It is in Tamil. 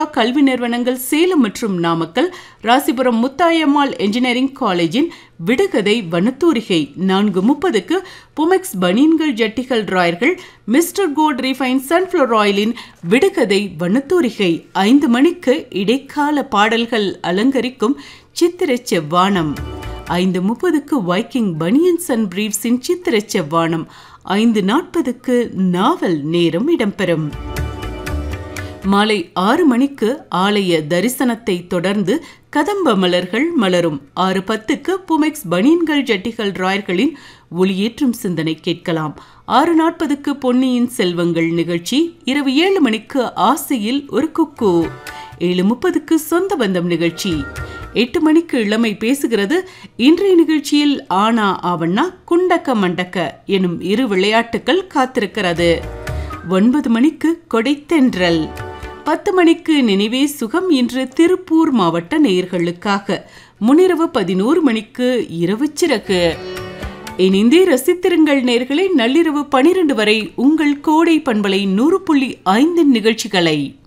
கல்வி நிறுவனங்கள் சேலம் மற்றும் நாமக்கல் ராசிபுரம் முத்தாயம்மாள் என்ஜினியரிங் காலேஜின் விடுகதை வனத்தூரிகை நான்கு முப்பதுக்கு புமெக்ஸ் பனியன்கள் ஜட்டிகள் ராயர்கள் மிஸ்டர் கோல்ட் ரீஃபைன் சன்ஃப்ளவர் ஆயிலின் விடுகதை வனத்தூரிகை ஐந்து மணிக்கு இடைக்கால பாடல்கள் அலங்கரிக்கும் சித்திர செவ்வானம் ஐந்து முப்பதுக்கு வைக்கிங் பனியன்ஸ் அண்ட் பிரீவ்ஸின் சித்திர செவ்வானம் ஐந்து நாற்பதுக்கு நாவல் நேரம் இடம்பெறும் மாலை ஆறு மணிக்கு ஆலய தரிசனத்தை தொடர்ந்து கதம்ப மலர்கள் மலரும் ஆறு பத்துக்கு புமெக்ஸ் பனியன்கள் ஜட்டிகள் ராயர்களின் ஒளியேற்றும் சிந்தனை கேட்கலாம் ஆறு நாற்பதுக்கு பொன்னியின் செல்வங்கள் நிகழ்ச்சி இரவு ஏழு மணிக்கு ஆசையில் ஒரு குக்கு ஏழு முப்பதுக்கு சொந்த பந்தம் நிகழ்ச்சி எட்டு மணிக்கு இளமை பேசுகிறது இன்றைய நிகழ்ச்சியில் ஆனா ஆவண்ணா குண்டக்க மண்டக்க எனும் இரு விளையாட்டுகள் காத்திருக்கிறது ஒன்பது மணிக்கு கொடைத்தென்றல் பத்து மணிக்கு நினைவே சுகம் இன்று திருப்பூர் மாவட்ட நேயர்களுக்காக முன்னிரவு பதினோரு மணிக்கு இரவு சிறகு இணைந்தே ரசித்திருங்கள் நேர்களை நள்ளிரவு பனிரெண்டு வரை உங்கள் கோடை பண்பலை நூறு புள்ளி ஐந்து நிகழ்ச்சிகளை